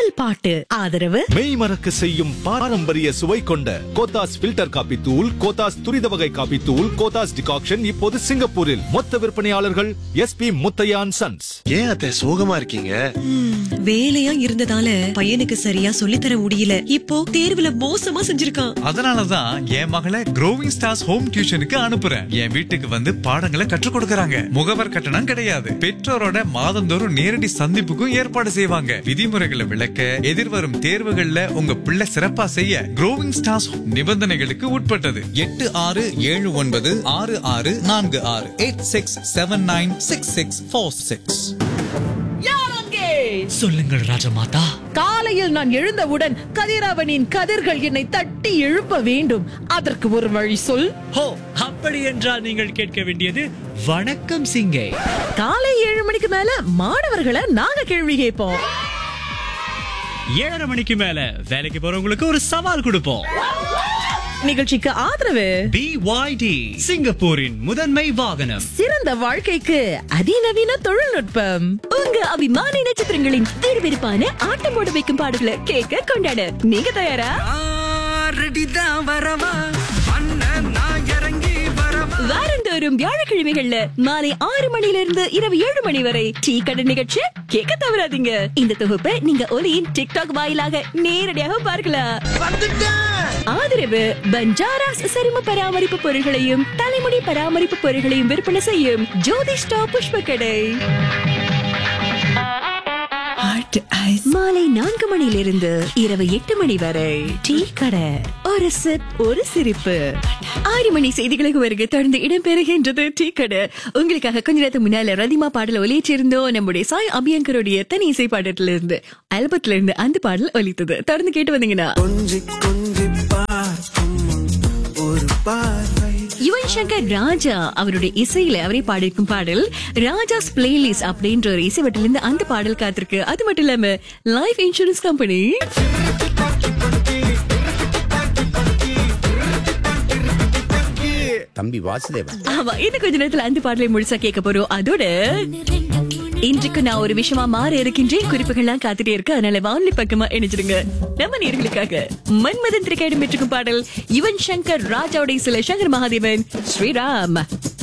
முதல் பாட்டு ஆதரவு மெய் மறக்க செய்யும் பாரம்பரிய சுவை கொண்ட கோத்தாஸ் ஃபில்டர் காபி தூள் கோத்தாஸ் துரித வகை காபி தூள் கோத்தாஸ் டிகாக்ஷன் இப்போது சிங்கப்பூரில் மொத்த விற்பனையாளர்கள் எஸ்பி முத்தையான் சன்ஸ் ஏன் அத்தை சோகமா இருக்கீங்க வேலையா இருந்ததால பையனுக்கு சரியா சொல்லித் தர முடியல இப்போ தேர்வுல மோசமா செஞ்சிருக்கான் அதனாலதான் என் மகளை க்ரோவிங் ஸ்டார்ஸ் ஹோம் டியூஷனுக்கு அனுப்புறேன் என் வீட்டுக்கு வந்து பாடங்களை கற்றுக் கொடுக்கறாங்க முகவர் கட்டணம் கிடையாது பெற்றோரோட மாதந்தோறும் நேரடி சந்திப்புக்கும் ஏற்பாடு செய்வாங்க விதிமுறைகளை விளக்க எதிர்வரும் தேர்வுகள்ல உங்க பிள்ளை சிறப்பா செய்ய க்ரோவிங் ஸ்டார்ஸ் நிபந்தனைகளுக்கு உட்பட்டது எட்டு ஆறு ஏழு ஒன்பது ஆறு ஆறு நான்கு ஆறு eight six seven nine six six four six சொல்லுங்கள் ராஜமாதா காலையில் நான் எழுந்தவுடன் கதிரவனின் கதிர்கள் என்னை தட்டி எழுப்ப வேண்டும் அதற்கு ஒரு வழி சொல் ஹோ அப்படி என்றால் நீங்கள் கேட்க வேண்டியது வணக்கம் சிங்கை காலை ஏழு மணிக்கு மேல மாணவர்களை நாங்க கேள்வி கேட்போம் ஏழரை மணிக்கு மேல வேலைக்கு போறவங்களுக்கு ஒரு சவால் கொடுப்போம் நிகழ்ச்சிக்கு ஆதரவு பிஒய்டி சிங்கப்பூரின் முதன்மை வாகனம் சிறந்த வாழ்க்கைக்கு அதிநவீன தொழில்நுட்பம் உங்க அபிமான நட்சத்திரங்களின் விறுவிறுப்பான ஆட்டம் போட வைக்கும் பாடல்களை கேட்க கொண்டாட நீங்க தயாரா வாரந்தோறும் வியாழக்கிழமைகள்ல மாலை ஆறு மணில இருந்து இரவு ஏழு மணி வரை டீ கடை நிகழ்ச்சி கேட்க தவறாதீங்க இந்த தொகுப்பை நீங்க ஒலியின் டிக்டாக் வாயிலாக நேரடியாக பார்க்கலாம் ஆதரவு பஞ்சாராஸ் சரும பராமரிப்பு பொருட்களையும் தலைமுடி பராமரிப்பு பொருட்களையும் விற்பனை செய்யும் ஜோதிஷ்டா புஷ்ப கடை மாலை நான்கு மணியிலிருந்து இரவு எட்டு மணி வரை டீ கடை ஒரு சிப் ஒரு சிரிப்பு ஆறு மணி செய்திகளுக்கு வருகை தொடர்ந்து இடம்பெறுகின்றது டீ கடை உங்களுக்காக கொஞ்ச நேரத்துக்கு முன்னால ரதிமா பாடல் ஒலிச்சிருந்தோம் நம்முடைய சாய் அபியங்கருடைய தனி இசை பாடத்துல இருந்து ஆல்பத்துல இருந்து அந்த பாடல் ஒலித்தது தொடர்ந்து கேட்டு வந்தீங்கன்னா யுவன் சங்கர் ராஜா அவருடைய இசையில அவரே பாடியிருக்கும் பாடல் ராஜாஸ் பிளேலிஸ்ட் அப்படின்ற ஒரு இசைவட்டில இருந்து அந்த பாடல் காத்திருக்கு அது மட்டும் இல்லாம லைஃப் இன்சூரன்ஸ் கம்பெனி தம்பி வாசுதேவன் ஆமா இன்னும் கொஞ்ச நேரத்துல அந்த பாடலை முழுசா கேட்க போறோம் அதோட இன்றைக்கு நான் ஒரு விஷயமா மாற இருக்கின்றேன் குறிப்புகள்லாம் காத்துட்டே இருக்கு அதனால வானொலி பக்கமா இணைச்சிருங்க நம்ம நேர்களுக்காக மன்மதன் திரைக்காயிடம் பெற்றிருக்கும் பாடல் யுவன் சங்கர் ராஜாவுடைய சில சங்கர் மகாதேவன் ஸ்ரீராம்